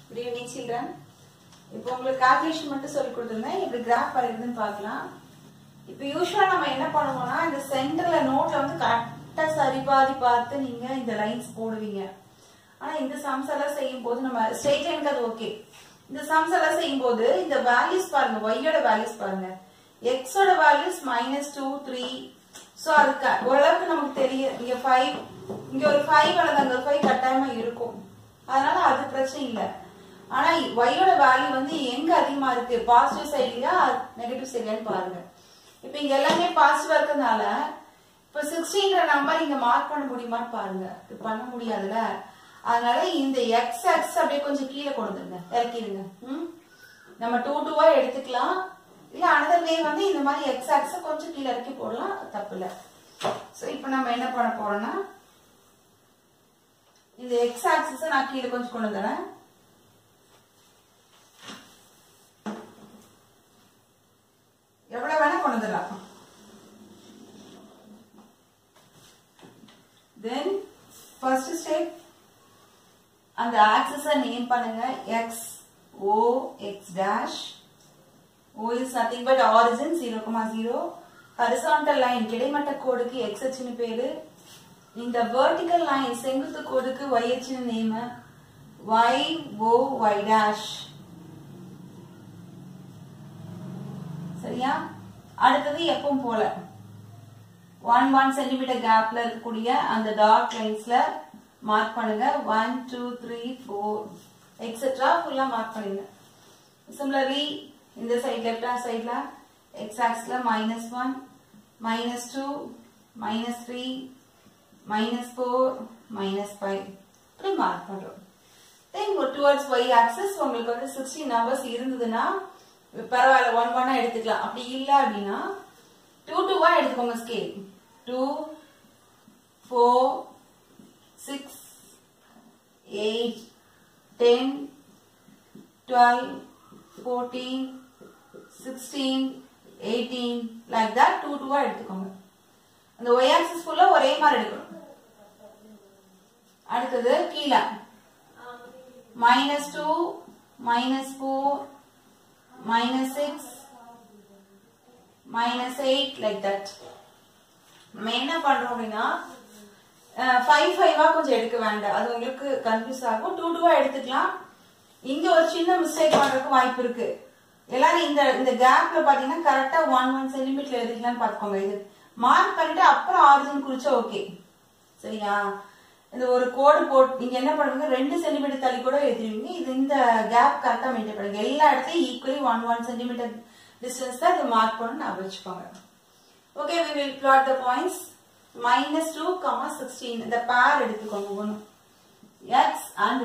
good evening children இப்போ உங்களுக்கு calculation மட்டும் சொல்லி கொடுத்துருந்தேன் இப்படி கிராஃப் வரைக்குதுன்னு பார்க்கலாம் இப்போ யூஸ்வலா நம்ம என்ன பண்ணுவோம்னா இந்த சென்டர்ல நோட்ல வந்து கரெக்டா சரிபாதி பார்த்து நீங்க இந்த லைன்ஸ் போடுவீங்க ஆனா இந்த சம்ஸ் எல்லாம் செய்யும் போது நம்ம ஸ்ட்ரெயிட் லைனுக்கு அது ஓகே இந்த சம்ஸ் எல்லாம் செய்யும் போது இந்த வேல்யூஸ் பாருங்க ஒய்யோட வேல்யூஸ் பாருங்க எக்ஸோட values minus two three so அதுக்கு ஓரளவுக்கு நமக்கு தெரியும் இங்க ஃபைவ் இங்க ஒரு ஃபைவ் அல்லது அங்க ஒரு ஃபைவ் கட்டாயமா இருக்கும் அதனால அது பிரச்சனை இல்லை ஆனா ஒய்யோட வேல்யூ வந்து எங்க அதிகமா இருக்கு பாசிட்டிவ் சைட்லயா நெகட்டிவ் சைட்லயான்னு பாருங்க இப்ப இங்க எல்லாமே பாசிட்டிவா இருக்கறதுனால இப்ப சிக்ஸ்டீன்ற நம்பர் இங்க மார்க் பண்ண முடியுமான்னு பாருங்க இது பண்ண முடியாதுல அதனால இந்த எக்ஸ் எக்ஸ் அப்படியே கொஞ்சம் கீழே கொண்டு வந்துருங்க இறக்கிடுங்க ம் நம்ம டூ டூவா எடுத்துக்கலாம் இல்ல அனதர் வே வந்து இந்த மாதிரி எக்ஸ் எக்ஸ கொஞ்சம் கீழே இறக்கி போடலாம் தப்பு இல்ல சோ இப்போ நம்ம என்ன பண்ண போறோம்னா இந்த எக்ஸ் ஆக்சிஸ் நான் கீழே கொஞ்சம் கொண்டு வந்துறேன் எவ்வளவு வேணா கொண்டு வந்துடலாம் தென் ஃபர்ஸ்ட் ஸ்டெப் அந்த ஆக்சஸ நேம் பண்ணுங்க X O X dash O is nothing but origin zero comma zero horizontal line கிடைமட்ட கோடுக்கு எக்ஸ் அச்சுன்னு பேரு இந்த வெர்டிக்கல் லைன் செங்குத்து கோடுக்கு y அச்சுன்னு name y o y dash சரியா அடுத்தது எப்பவும் போல ஒன் ஒன் சென்டிமீட்டர் கேப்ல இருக்கக்கூடிய அந்த டார்க் லைன்ஸ்ல மார்க் பண்ணுங்க one two three four etcetera ஃபுல்லா மார்க் பண்ணுங்க சிமிலர்லி இந்த சைட் லெஃப்ட் ஹேண்ட் சைட்ல எக்ஸ் ஆக்ஸ்ல minus one minus two minus three minus four minus five இப்படி மார்க் பண்றோம் தென் டுவர்ட்ஸ் ஒய் ஆக்சஸ் உங்களுக்கு வந்து சிக்ஸ்டீன் நம்பர்ஸ் இருந்ததுன்னா பரவாயில்ல ஒன் ஒன்னா எடுத்துக்கலாம் அப்படி இல்ல அப்படின்னா டூ டூவா எடுத்துக்கோங்க scale two four six eight ten twelve fourteen sixteen eighteen like that two டூவா எடுத்துக்கோங்க அந்த ஒய் ஆக்சஸ் ஃபுல்லா ஒரே மாதிரி எடுக்கணும் அடுத்தது கீழே minus two minus four minus six minus eight like that நம்ம என்ன பண்றோம் அப்படின்னா ஃபைவ் ஃபைவா கொஞ்சம் எடுக்க வேண்டாம் அது உங்களுக்கு கன்ஃபியூஸ் ஆகும் டூ டூவா எடுத்துக்கலாம் இங்க ஒரு சின்ன மிஸ்டேக் பண்றதுக்கு வாய்ப்பு இருக்கு எல்லாரும் இந்த இந்த கேப்ல பாத்தீங்கன்னா கரெக்டா ஒன் ஒன் சென்டிமீட்டர் எழுதிக்கலாம்னு பாத்துக்கோங்க இது மார்க் பண்ணிட்டு அப்புறம் ஆரிஜின் குறிச்சா ஓகே சரியா இந்த ஒரு கோடு போட்டு நீங்க என்ன பண்ணுவீங்க ரெண்டு சென்டிமீட்டர் தள்ளி கூட எழுதுவீங்க இது இந்த கேப் கரெக்டா மெயின்டைன் பண்ணுங்க எல்லா இடத்துலயும் equally one one centimetre distance தான் இது மார்க் பண்ணு நான் வச்சுக்கோங்க okay we will plot the points minus two comma sixteen இந்த பேர் எடுத்துக்கோங்க ஒன்று எக்ஸ் அண்ட்